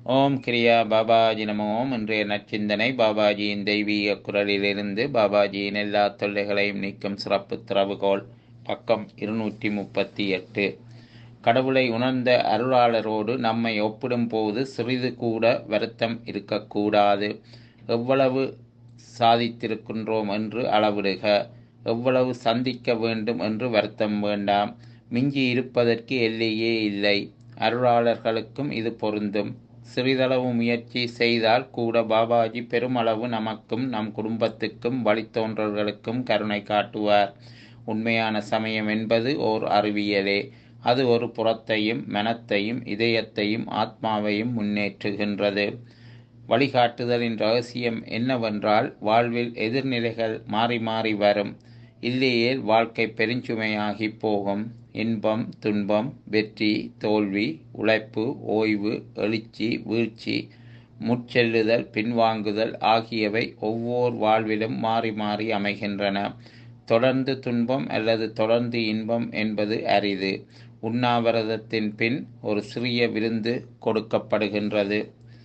ஓம் கிரியா பாபாஜி நம ஓம் இன்றைய நற்சிந்தனை பாபாஜியின் தெய்வீக குரலிலிருந்து பாபாஜியின் எல்லா தொல்லைகளையும் நீக்கும் சிறப்பு திறவுகோல் பக்கம் இருநூற்றி முப்பத்தி எட்டு கடவுளை உணர்ந்த அருளாளரோடு நம்மை ஒப்பிடும்போது சிறிது கூட வருத்தம் இருக்கக்கூடாது எவ்வளவு சாதித்திருக்கின்றோம் என்று அளவிடுக எவ்வளவு சந்திக்க வேண்டும் என்று வருத்தம் வேண்டாம் மிஞ்சி இருப்பதற்கு எல்லையே இல்லை அருளாளர்களுக்கும் இது பொருந்தும் சிறிதளவு முயற்சி செய்தால் கூட பாபாஜி பெருமளவு நமக்கும் நம் குடும்பத்துக்கும் வழித்தோன்றல்களுக்கும் கருணை காட்டுவார் உண்மையான சமயம் என்பது ஓர் அறிவியலே அது ஒரு புறத்தையும் மனத்தையும் இதயத்தையும் ஆத்மாவையும் முன்னேற்றுகின்றது வழிகாட்டுதலின் ரகசியம் என்னவென்றால் வாழ்வில் எதிர்நிலைகள் மாறி மாறி வரும் இல்லையேல் வாழ்க்கை பெருஞ்சுமையாகி போகும் இன்பம் துன்பம் வெற்றி தோல்வி உழைப்பு ஓய்வு எழுச்சி வீழ்ச்சி முற்செல்லுதல் பின்வாங்குதல் ஆகியவை ஒவ்வொரு வாழ்விலும் மாறி மாறி அமைகின்றன தொடர்ந்து துன்பம் அல்லது தொடர்ந்து இன்பம் என்பது அரிது உண்ணாவிரதத்தின் பின் ஒரு சிறிய விருந்து கொடுக்கப்படுகின்றது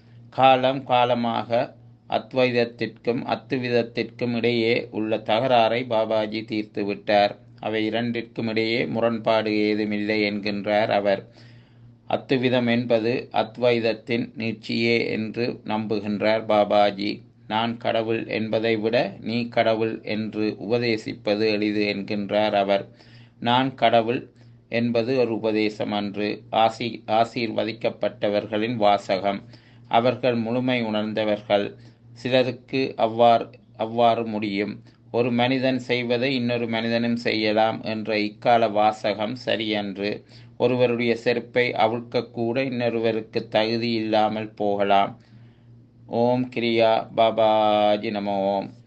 காலம் காலமாக அத்வைதத்திற்கும் அத்துவிதத்திற்கும் இடையே உள்ள தகராறை பாபாஜி தீர்த்து விட்டார் அவை இரண்டிற்கும் இடையே முரண்பாடு ஏதுமில்லை என்கின்றார் அவர் அத்துவிதம் என்பது அத்வைதத்தின் நீட்சியே என்று நம்புகின்றார் பாபாஜி நான் கடவுள் என்பதை விட நீ கடவுள் என்று உபதேசிப்பது எளிது என்கின்றார் அவர் நான் கடவுள் என்பது ஒரு உபதேசம் அன்று ஆசி ஆசீர்வதிக்கப்பட்டவர்களின் வாசகம் அவர்கள் முழுமை உணர்ந்தவர்கள் சிலருக்கு அவ்வாறு அவ்வாறு முடியும் ஒரு மனிதன் செய்வதை இன்னொரு மனிதனும் செய்யலாம் என்ற இக்கால வாசகம் சரியன்று ஒருவருடைய செருப்பை அவிழ்க்கக்கூட இன்னொருவருக்கு தகுதி இல்லாமல் போகலாம் ஓம் கிரியா பாபாஜி நம ஓம்